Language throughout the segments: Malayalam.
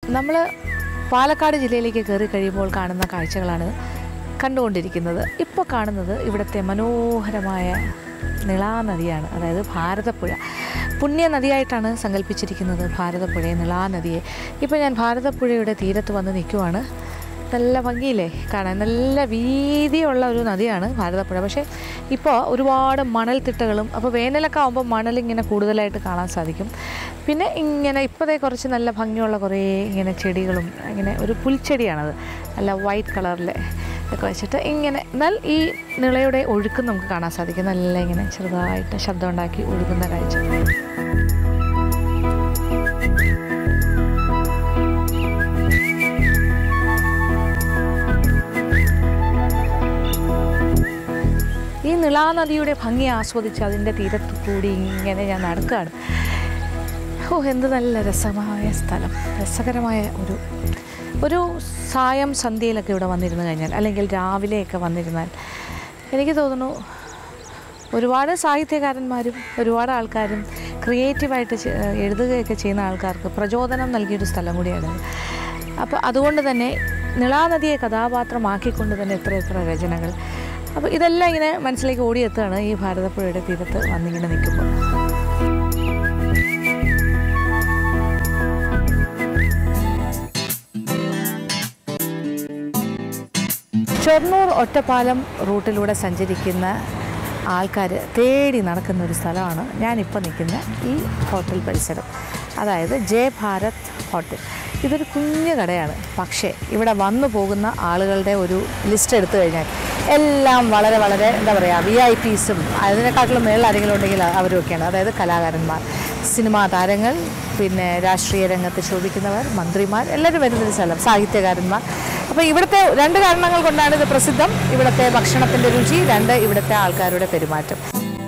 നമ്മൾ പാലക്കാട് ജില്ലയിലേക്ക് കയറി കഴിയുമ്പോൾ കാണുന്ന കാഴ്ചകളാണ് കണ്ടുകൊണ്ടിരിക്കുന്നത് ഇപ്പോൾ കാണുന്നത് ഇവിടുത്തെ മനോഹരമായ നിളാനദിയാണ് അതായത് ഭാരതപ്പുഴ പുണ്യ നദിയായിട്ടാണ് സങ്കല്പിച്ചിരിക്കുന്നത് ഭാരതപ്പുഴയെ നിളാനദിയെ ഇപ്പോൾ ഞാൻ ഭാരതപ്പുഴയുടെ തീരത്ത് വന്ന് നിൽക്കുവാണ് നല്ല ഭംഗിയില്ലേ കാണാൻ നല്ല വീതിയുള്ള ഒരു നദിയാണ് ഭാരതപ്പുഴ പക്ഷേ ഇപ്പോൾ ഒരുപാട് മണൽത്തിട്ടകളും അപ്പോൾ വേനലൊക്കെ ആകുമ്പോൾ മണലിങ്ങനെ കൂടുതലായിട്ട് കാണാൻ സാധിക്കും പിന്നെ ഇങ്ങനെ ഇപ്പോഴത്തെ കുറച്ച് നല്ല ഭംഗിയുള്ള കുറേ ഇങ്ങനെ ചെടികളും ഇങ്ങനെ ഒരു പുൽച്ചെടിയാണത് നല്ല വൈറ്റ് കളറിൽ ഒക്കെ വെച്ചിട്ട് ഇങ്ങനെ എന്നാൽ ഈ നിളയുടെ ഒഴുക്കും നമുക്ക് കാണാൻ സാധിക്കും നല്ല ഇങ്ങനെ ചെറുതായിട്ട് ശബ്ദം ഉണ്ടാക്കി ഒഴുകുന്ന കാഴ്ച ഈ നിളാനദിയുടെ ഭംഗി ആസ്വദിച്ച് അതിൻ്റെ തീരത്തു കൂടി ഇങ്ങനെ ഞാൻ നടക്കുകയാണ് ഓ എന്ത് നല്ല രസമായ സ്ഥലം രസകരമായ ഒരു ഒരു സായം സന്ധ്യയിലൊക്കെ ഇവിടെ വന്നിരുന്നു കഴിഞ്ഞാൽ അല്ലെങ്കിൽ രാവിലെയൊക്കെ വന്നിരുന്നാൽ എനിക്ക് തോന്നുന്നു ഒരുപാട് സാഹിത്യകാരന്മാരും ഒരുപാട് ആൾക്കാരും ക്രിയേറ്റീവായിട്ട് ചെ- എഴുതുകയൊക്കെ ചെയ്യുന്ന ആൾക്കാർക്ക് പ്രചോദനം നൽകിയൊരു സ്ഥലം കൂടിയാണ് അപ്പോൾ അതുകൊണ്ട് തന്നെ നിളാനദിയെ കഥാപാത്രമാക്കിക്കൊണ്ട് തന്നെ എത്ര എത്ര രചനകൾ അപ്പോൾ ഇതെല്ലാം ഇങ്ങനെ മനസ്സിലേക്ക് ഓടിയെത്തുകയാണ് ഈ ഭാരതപ്പുഴയുടെ തീരത്ത് വന്നിങ്ങനെ നിൽക്കുമ്പോൾ ഷൊർണൂർ ഒറ്റപ്പാലം റൂട്ടിലൂടെ സഞ്ചരിക്കുന്ന ആൾക്കാർ തേടി നടക്കുന്ന ഒരു സ്ഥലമാണ് ഞാനിപ്പോൾ നിൽക്കുന്ന ഈ ഹോട്ടൽ പരിസരം അതായത് ജയ ഭാരത് ഹോട്ടൽ ഇതൊരു കുഞ്ഞു കടയാണ് പക്ഷേ ഇവിടെ വന്നു പോകുന്ന ആളുകളുടെ ഒരു ലിസ്റ്റ് എടുത്തു കഴിഞ്ഞാൽ എല്ലാം വളരെ വളരെ എന്താ പറയുക വി ഐ പീസും അതിനെക്കാട്ടിലും മേളിൽ ആരെങ്കിലും ഉണ്ടെങ്കിൽ അവരുമൊക്കെയാണ് അതായത് കലാകാരന്മാർ സിനിമാ താരങ്ങൾ പിന്നെ രാഷ്ട്രീയ രംഗത്ത് ശോഭിക്കുന്നവർ മന്ത്രിമാർ എല്ലാവരും വരുന്നൊരു സ്ഥലം സാഹിത്യകാരന്മാർ അപ്പോൾ ഇവിടുത്തെ രണ്ട് കാരണങ്ങൾ കൊണ്ടാണ് ഇത് പ്രസിദ്ധം ഇവിടുത്തെ ഭക്ഷണത്തിൻ്റെ രുചി രണ്ട് ഇവിടുത്തെ ആൾക്കാരുടെ പെരുമാറ്റം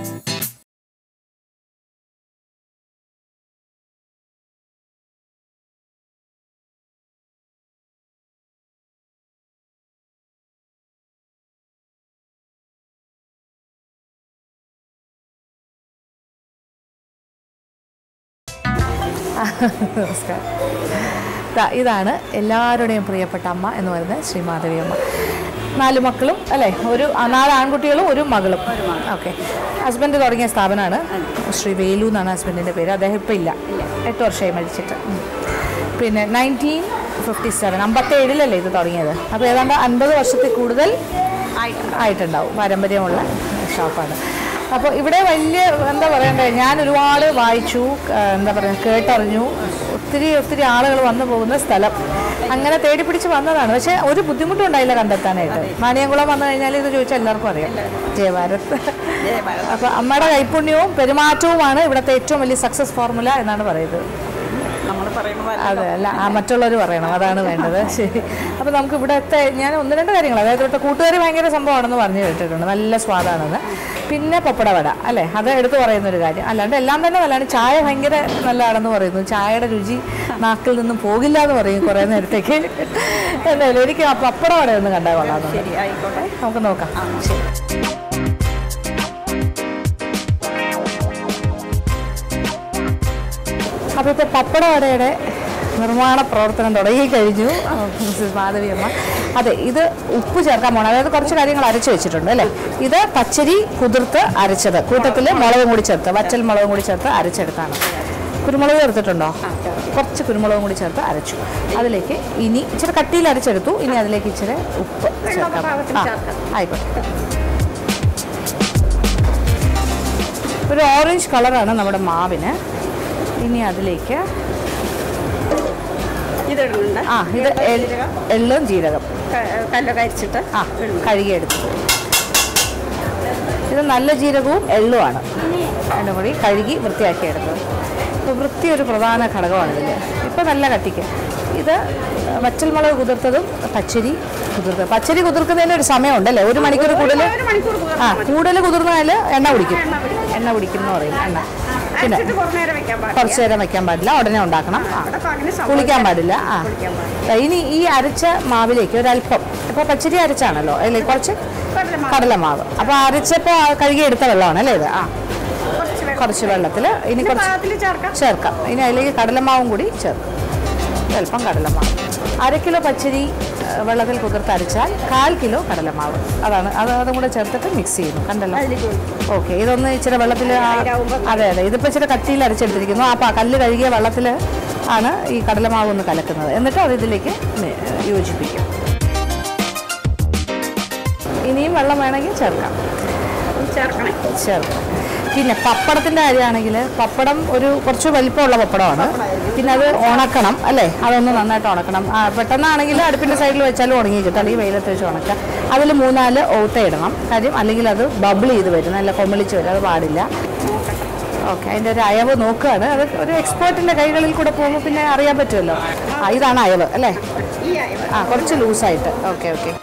നമസ്കാരം ദാ ഇതാണ് എല്ലാവരുടെയും പ്രിയപ്പെട്ട അമ്മ എന്ന് പറയുന്നത് ശ്രീ മാധവി അമ്മ നാല് മക്കളും അല്ലേ ഒരു ആ, നാല് ആൺകുട്ടികളും ഒരു മകളും ഓക്കെ ഹസ്ബൻഡ് തുടങ്ങിയ സ്ഥാപനമാണ് ശ്രീ വേലു എന്നാണ് ഹസ്ബൻഡിൻ്റെ പേര് അദ്ദേഹം ഇപ്പോൾ ഇല്ല എട്ട് വർഷമായി മരിച്ചിട്ട് ഉം. പിന്നെ നയൻറ്റീൻ ഫിഫ്റ്റി സെവൻ അമ്പത്തേഴിലല്ലേ ഇത് തുടങ്ങിയത് അപ്പോൾ ഏതാണ്ട് അൻപത് വർഷത്തിൽ കൂടുതൽ ആയിട്ടുണ്ടാവും പാരമ്പര്യമുള്ള ഷോപ്പാണ് അപ്പോൾ ഇവിടെ വലിയ എന്താ പറയണ്ടേ ഞാൻ ഒരുപാട് വായിച്ചു ആ, എന്താ പറയുക കേട്ടറിഞ്ഞു ഒത്തിരി ഒത്തിരി ആളുകൾ വന്നു പോകുന്ന സ്ഥലം അങ്ങനെ തേടി പിടിച്ച് വന്നതാണ് പക്ഷേ ഒരു ബുദ്ധിമുട്ടും ഉണ്ടായില്ല കണ്ടെത്താനായിട്ട് മാനിയംകുളം വന്നു കഴിഞ്ഞാൽ ഇത് ചോദിച്ചാൽ എല്ലാവർക്കും അറിയാം ജയഭാരത് അപ്പോൾ അമ്മയുടെ കൈപുണ്യവും പെരുമാറ്റവുമാണ് ഇവിടുത്തെ ഏറ്റവും വലിയ സക്സസ് ഫോർമുല എന്നാണ് പറയുന്നത് നമ്മൾ പറയുമ്പോൾ അതെ അല്ല ആ മറ്റുള്ളവർ പറയണം അതാണ് വേണ്ടത് ശരി അപ്പോൾ നമുക്ക് ഇവിടുത്തെ ഞാൻ ഒന്ന് രണ്ട് കാര്യങ്ങൾ അതായത് ഇവിടുത്തെ കൂട്ടുകാർ ഭയങ്കര സംഭവമാണെന്ന് പറഞ്ഞു കേട്ടിട്ടുണ്ട് നല്ല സ്വാദാണെന്ന് പിന്നെ പപ്പടവട അല്ലേ അത് എടുത്തു പറയുന്ന ഒരു കാര്യം അല്ലാണ്ട് എല്ലാം തന്നെ നല്ലതാണ് ചായ ഭയങ്കര നല്ലതാണെന്ന് പറയുന്നു ചായയുടെ രുചി നാക്കിൽ നിന്നും പോകില്ല എന്ന് പറയും കുറേ നേരത്തേക്ക് എന്തായാലും എനിക്ക് ആ പപ്പടവട ഒന്ന് കണ്ടാൽ കൊള്ളാം ശരി ആയിക്കോട്ടെ നമുക്ക് നോക്കാം ശരി അപ്പോൾ ഇപ്പോൾ പപ്പടവടയുടെ നിർമ്മാണ പ്രവർത്തനം തുടങ്ങി കഴിഞ്ഞു മിസ്സസ് മാധവിയമ്മ അതെ ഇത് ഉപ്പ് ചേർക്കാൻ പോകണം അതായത് കുറച്ച് കാര്യങ്ങൾ അരച്ച് വെച്ചിട്ടുണ്ട് അല്ലേ ഇത് പച്ചരി കുതിർത്ത് അരച്ചത് കൂട്ടത്തിൽ മുളകും കൂടി ചേർത്ത് വറ്റൽ മുളകും കൂടി ചേർത്ത് അരച്ചെടുത്താണ് കുരുമുളക് ചേർത്തിട്ടുണ്ടോ കുറച്ച് കുരുമുളകും കൂടി ചേർത്ത് അരച്ചു അതിലേക്ക് ഇനി ഇച്ചിരി കട്ടിയിൽ അരച്ചെടുത്തു ഇനി അതിലേക്ക് ഇച്ചിരി ഉപ്പ് ചേർക്കാം ആ, ആയിക്കോട്ടെ ഒരു ഓറഞ്ച് കളറാണ് നമ്മുടെ മാവിന് ഇനി അതിലേക്ക് ഇതിടുന്നുണ്ട് ആ ഇത് എൾ- എള്ളും ജീരകം ക- കല്ലൊക്കെ അരിച്ചിട്ട് ആ കഴുകിയെടുത്തു ഇത് നല്ല ജീരകവും എള്ളുമാണ് രണ്ടും കൂടി കഴുകി വൃത്തിയാക്കി എടുത്തത് അപ്പോൾ വൃത്തി ഒരു പ്രധാന ഘടകമാണ് ഇതിൽ ഇപ്പോൾ നല്ല കട്ടിക്ക് ഇത് വറ്റൽമുളക് കുതിർത്തതും പച്ചരി കുതിർത്തത് പച്ചരി കുതിർക്കുന്നതിന് ഒരു സമയമുണ്ടല്ലേ ഒരു മണിക്കൂർ കൂടുതൽ ഒരു മണിക്കൂർ കുതിർന്ന് ആ കൂടുതൽ കുതിർന്നാൽ എണ്ണ കുടിക്കും എണ്ണ കുടിക്കും എന്ന് പറയും എണ്ണ പിന്നെ അരച്ചിട്ട് കുറച്ച് നേരം വെക്കാൻ പാടില്ല കുറച്ച് നേരം വെക്കാൻ പാടില്ല ഉടനെ ഉണ്ടാക്കണം ആ അവിടെ അങ്ങനെ കുളിക്കാൻ പാടില്ല ആ കുളിക്കാൻ പാടില്ല. ഇനി ഈ അരച്ച മാവിലേക്ക് ഒരല്പം ഇപ്പോൾ പച്ചരി അരച്ചാണല്ലോ അല്ലേ കുറച്ച് കടലമാവ്. കടലമാവ് അപ്പോൾ അരച്ചപ്പോൾ കഴുകി എടുത്ത വെള്ളമാണ് അല്ലേ ഇത് ആ കുറച്ച് വെള്ളം. കുറച്ച് വെള്ളത്തിൽ ഇനി ഇത് കുറച്ച് പാകത്തിൽ ചേർക്കാം ചേർക്കാം ഇനി അതിലേക്ക് കടലമാവും കൂടി ചേർക്കാം അല്പം കടലമാവ് അര കിലോ പച്ചരി ആ, വെള്ളത്തിൽ കുതിർത്തരച്ചാൽ കാൽ കിലോ കടലമാവ് അതാണ് അത് അതും കൂടെ ചേർത്തിട്ട് മിക്സ് ചെയ്യുന്നു കണ്ടല്ലോ ഓക്കെ ഇതൊന്ന് ഇച്ചിരി വെള്ളത്തിൽ അതെ അതെ ഇതിപ്പോൾ ഇച്ചിരി കട്ടിയിൽ അരച്ചെടുത്തിരിക്കുന്നു അപ്പോൾ ആ കല്ല് കഴുകിയ വെള്ളത്തിൽ ആണ് ഈ കടലമാവ് ഒന്ന് കലക്കുന്നത് എന്നിട്ട് അത് ഇതിലേക്ക് മി- യോജിപ്പിക്കും ഇനിയും വെള്ളം വേണമെങ്കിൽ ചേർക്കാം ചേർക്കണേ ചേർക്കാം പിന്നെ പപ്പടത്തിൻ്റെ കാര്യമാണെങ്കിൽ പപ്പടം ഒരു കുറച്ച് വലിപ്പമുള്ള പപ്പടമാണ് പിന്നെ അത് ഉണക്കണം അല്ലേ അതൊന്ന് നന്നായിട്ട് ഉണക്കണം ആ, പെട്ടെന്നാണെങ്കിൽ അടുപ്പിൻ്റെ സൈഡിൽ വെച്ചാലും ഉണങ്ങി കിട്ടും അല്ലെങ്കിൽ വെയിലത്ത് വെച്ച് ഉണക്കുക അതിൽ മൂന്നാല് ഓട്ട ഇടണം കാര്യം അല്ലെങ്കിൽ അത് ബബിൾ ചെയ്ത് വരും നല്ല കൊമളിച്ച് വരും അത് പാടില്ല ഓക്കെ അതിൻ്റെ ഒരു അയവ് നോക്കുകയാണ് അത് ഒരു എക്സ്പേർട്ടിൻ്റെ കൈകളിൽ കൂടെ പോകുമ്പോൾ പിന്നെ അറിയാൻ പറ്റുമല്ലോ ആ ഇതാണ് അയവ് അല്ലേ ഈ അയവ് ആ കുറച്ച് ലൂസായിട്ട് ഓക്കെ ഓക്കെ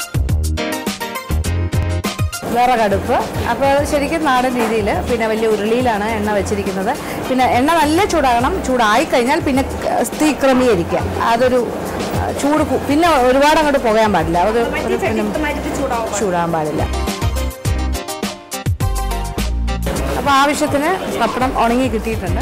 വിറകടുപ്പ് അപ്പോൾ ശരിക്കും നാടൻ രീതിയിൽ പിന്നെ വലിയ ഉരുളിയിലാണ് എണ്ണ വെച്ചിരിക്കുന്നത് പിന്നെ എണ്ണ നല്ല ചൂടാകണം ചൂടായി കഴിഞ്ഞാൽ പിന്നെ ക- തീ ക്രമീകരിക്കുക അതൊരു ആ, ചൂട് കു- പിന്നെ ഒരുപാട് അങ്ങോട്ട് പുകയാൻ പാടില്ല അത് ഒരു പിന്നെ മരുന്ന് ചൂടാവും ചൂടാൻ പാടില്ല അപ്പോൾ ആവശ്യത്തിന് പപ്പടം ഉണങ്ങി കിട്ടിയിട്ടുണ്ട്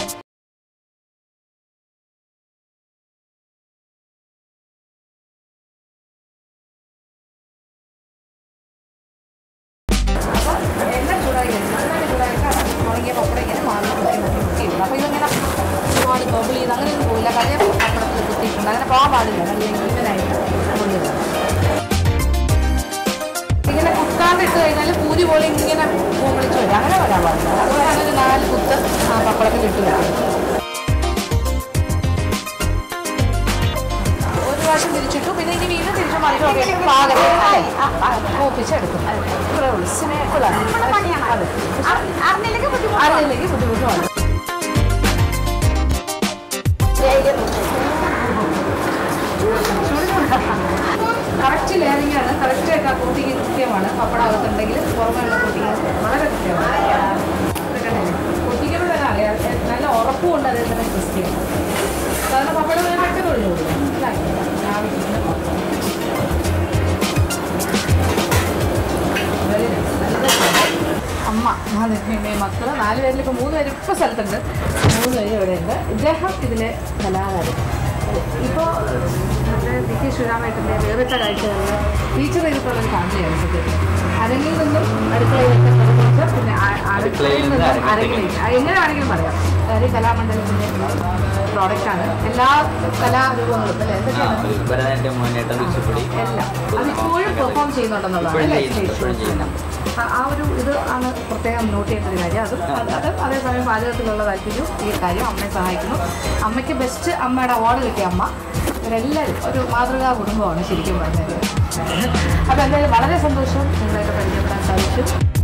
എണ്ണ ചൂടായി കഴിഞ്ഞു നന്നായിട്ട് ചൂടായിട്ടാണ് ഉണങ്ങിയ പപ്പടം ഇങ്ങനെ മാറി കുത്തി കുത്തി കുത്തിയിടുന്നത് അപ്പോൾ ഇതിങ്ങനെ ഒരുപാട് ബബിൾ ചെയ്ത് അങ്ങനെയൊന്നും പോയില്ല കാര്യം പപ്പടത്തിൽ കുത്തിയിട്ടുണ്ട് അങ്ങനെ പോകാൻ പാടില്ല നല്ല ഈവനായിട്ട് കൊള്ളില്ല ഇങ്ങനെ കുത്താണ്ട് ഇട്ട് കഴിഞ്ഞാൽ പൂരി പോലെ ഇങ്ങനെ പൂമിളിച്ച് വരും അങ്ങനെ വരാൻ പാടില്ല അതുകൊണ്ടാണ് ഒരു നാല് കുത്ത് ആ പപ്പടത്തിൽ ഇട്ട് വെക്കുന്നത് ഒരു പ്രാവശ്യം തിരിച്ചിട്ടു പിന്നെ ഇനി വീണ്ടും തിരിച്ചു മറിച്ചു പാകത്തിന് മൂപ്പിച്ചെടുക്കും ഇത്രേ ഉള്ളൂ സിമ്പിളാണ് അതെ അറിഞ്ഞില്ലെങ്കിൽ ബുദ്ധിമുട്ട് അറിയില്ലെങ്കിൽ ബുദ്ധിമുട്ടുമാണ് കറക്റ്റ് ലെയറിംഗ് ആണ് കറക്റ്റ് കോട്ടിങ് കൃത്യമാണ് പപ്പടം അകത്തുണ്ടെങ്കിൽ പുറമെയുള്ള കോട്ടിങ് വളരെ കൃത്യമാണ് കൊട്ടിക്കുമ്പോൾ തന്നെ അറിയാം എ- നല്ല ഉറപ്പുകൊണ്ട് അതേ തന്നെ ക്രിസ്റ്റിയാണ് സാധാരണ പപ്പടം വേറെ പെട്ടെന്ന് ഒഴിഞ്ഞു അമ്മ അതെ മക്കള് നാല് പേരിൽ ഇപ്പോൾ മൂന്ന് പേര് ഇപ്പോൾ സ്ഥലത്തുണ്ട് മൂന്ന് പേര് ഇവിടെ ഉണ്ട് ഇദ്ദേഹം ഇതിലെ കലാകാരൻ ഇപ്പോൾ നമ്മുടെ പി കെ ശിവരാമേട്ടൻ്റെ വേറിട്ട കാഴ്ചകളിൽ ടീച്ചർ ചെയ്തിട്ടുള്ള ഒരു ഫാമിലിയാണ് സത്യത്തിൽ അരങ്ങിൽ നിന്നും അടുക്കളയിലേക്ക് പ്രവർത്തിച്ച് പിന്നെ ആ- അടുക്കളയിൽ നിന്നും അരങ്ങിലേക്ക് ആ, എങ്ങനെ വേണമെങ്കിലും പറയാം അതായത് കലാമണ്ഡലത്തിൻ്റെ പ്രോഡക്റ്റാണ് എല്ലാ കലാരൂപങ്ങളും അല്ലേ എന്തൊക്കെയാണ് ഭരതനാട്യം മോഹിനിയാട്ടം കുച്ചിപ്പുടി എല്ലാം അത് ഇപ്പോഴും പെർഫോം ചെയ്യുന്നുണ്ടെന്നുള്ളതാണ് ഇപ്പോഴും അല്ലേ? ചെയ്യുന്നു, ഇപ്പോഴും ചെയ്യുന്നു. ആ- ആ ഒരു ഇത് ആണ് പ്രത്യേകം നോട്ട് ചെയ്യേണ്ട ഒരു കാര്യം അതും അത് അത് അതേസമയം പാചകത്തിലുള്ള താല്പര്യവും ഈ കാര്യം അമ്മയെ സഹായിക്കുന്നു അമ്മയ്ക്ക് ബെസ്റ്റ് അമ്മയുടെ അവാർഡ് കിട്ടിയ അമ്മ ഇവരെല്ലാവരും ഒരു മാതൃകാ കുടുംബമാണ് ശരിക്കും പറഞ്ഞത് അപ്പോൾ എന്തായാലും വളരെ സന്തോഷം നിങ്ങളായിട്ട് പരിചയപ്പെടാൻ സാധിച്ചു